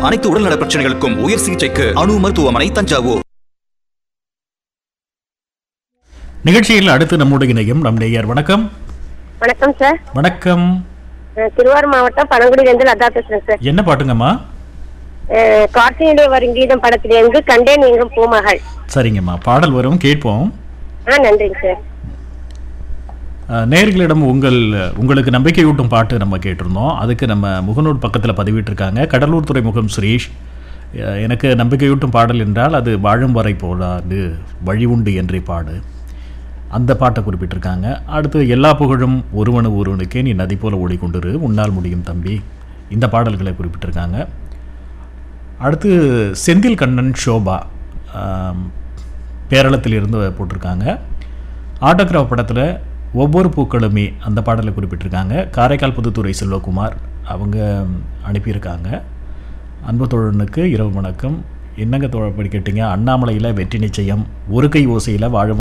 அனைத்து உடல்நல பிரச்சனைகளுக்கும் உயர் சிகிச்சைக்கு அணு மருத்துவமனை தஞ்சாவூர் நிகழ்ச்சியில் அடுத்து நம்முடைய இணையம் நம் நேயர் வணக்கம் வணக்கம் சார் வணக்கம் அஹ் திருவாரூர் மாவட்டம் பழங்குடியிலிருந்து லதா பேசுறேன் சார் என்ன பாட்டுங்கம்மா அஹ் காற்றினிலே வரும் கீதம் படத்திலிருந்து கண்டேன் எங்கும் பூமகள் சரிங்கம்மா பாடல் வரும் கேட்போம் ஆ நன்றிங்க சார் அஹ், நேயர்களிடம் உங்கள் உங்களுக்கு நம்பிக்கையூட்டும் பாட்டு நம்ம கேட்டிருந்தோம் அதுக்கு நம்ம முகநூல் பக்கத்தில் பதிவிட்டிருக்காங்க கடலூர் துறைமுகம் சுரேஷ் அஹ், எனக்கு நம்பிக்கையூட்டும் பாடல் என்றால் அது வாழும் வரை போடாது வழி உண்டு என்றே பாடு அந்த பாட்டை குறிப்பிட்டிருக்காங்க அடுத்து எல்லா புகழும் ஒருவனு ஒருவனுக்கே நீ நதி போல ஓடிக்கொண்டிரு உன்னால் முடியும் தம்பி இந்த பாடல்களை குறிப்பிட்டிருக்காங்க அடுத்து செந்தில் கண்ணன் ஷோபா ஆம், பேரளத்தில் இருந்து போட்டிருக்காங்க ஆட்டோகிராஃப் படத்தில் ஒவ்வொரு பூக்களுமே அந்த பாடலை குறிப்பிட்டிருக்காங்க காரைக்கால் புதுத்துறை செல்வகுமார் அவங்க அனுப்பியிருக்காங்க அன்பு தோழனுக்கு இரவு வணக்கம் என்னங்க தோழப்படி கேட்டீங்க அண்ணாமலையில் வெற்றி நிச்சயம் ஒரு கை ஓசையில் வாழும்